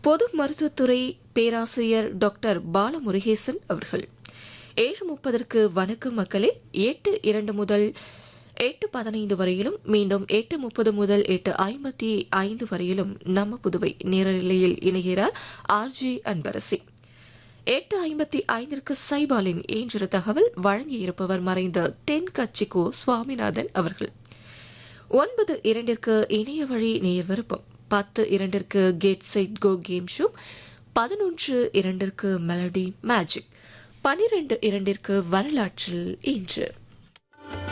பொது மருத்துவத்துறை பேராசிரியர் டாக்டர் பாலமுருகேசன் அவர்கள் ஏழு முப்பதற்கு வணக்கம் மக்களே எட்டு இரண்டு முதல் எட்டு பதினைந்து வரையிலும் மீண்டும் எட்டு முப்பது முதல் எட்டு ஐம்பத்தி ஐந்து வரையிலும் நம்ம புதுவை நேரலையில் இணைகிறார் ஆர்ஜி அன்பரசி எட்டு ஐம்பத்தி ஐந்திற்கு சைபாலின் ஏஞ்சொரு தகவல் வழங்கியிருப்பவர் மறைந்த தென்கட்சிக்கோ சுவாமிநாதன் அவர்கள் ஒன்பது இரண்டிற்கு இணைய வழி நேர் விருப்பம் பத்து இரண்டிற்கு கேட் சைட் கோ கேம் ஷோ பதினொன்று இரண்டிற்கு மெலடி மேஜிக் பனிரெண்டு இரண்டிற்கு வரலாற்றில் இன்று